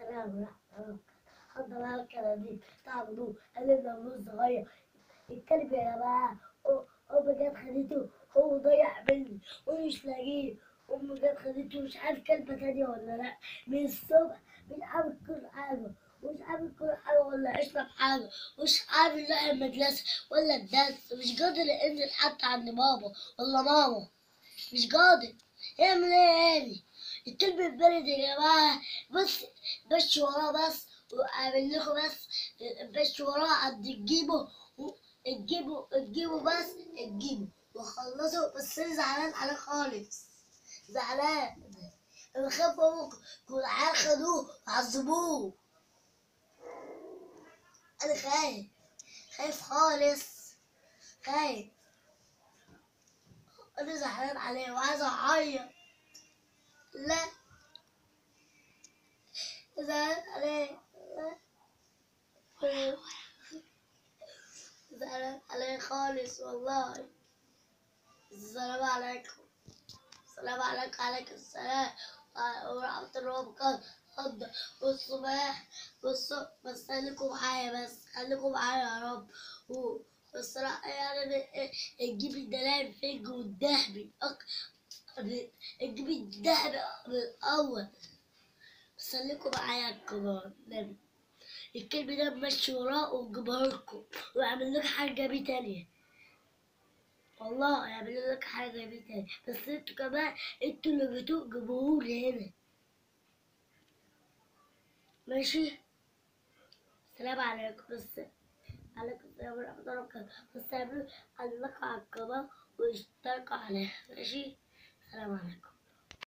سلام ورحمة حط لها الكلامين تعبدوه قلبنا فلوس صغير الكلب يا جماعة هو- أمي جت خدته هو ضيع مني ومش لاقيه أمي جت خدته مش عارف كلمة تانية ولا لأ من الصبح مش عارف كل حاجة مش عارف كل حاجة ولا أشرب حاجة مش عارف نروح المدرسة ولا الدرس مش قادر أنزل حتى عند بابا ولا ماما مش قادر اعمل ايه يعني الكلب البرد يا جماعة بص بس وراه بس وأعمل لكم بس بس وراه قد تجيبه و- تجيبه تجيبه بس تجيبه وخلصه بس أنا زعلان عليه خالص زعلان أنا بخاف أمك والعيال خدوه وعذبوه أنا خايف خايف خالص خايف أنا زعلان عليه وعايز أعيط لا زعلان عليه لا زعلان عليه خالص والله السلام عليكم السلام عليكم عليكم السلام ورحمة الله وبركاته والصباح بصوا بس خليكم معايا بس خليكم معايا يا رب و- بصراحة يعني نجيب الدلال فيج والذهبي أك- نجيب الذهبي من الأول بس خليكم معايا يا كبار نبي الكلب ده ماشي وراه ونجيبها لكم ويعمل لك حاجة بيه تانية والله يعمل لك حاجة بيه تانية بس انتوا كمان انتوا اللي جيتوا جيبوهولي هنا ماشي السلام عليكم بس عليكم السلام ورحمة الله وبركاته بس اعملوا علقوا على القناة واشتركوا عليها ماشي السلام عليكم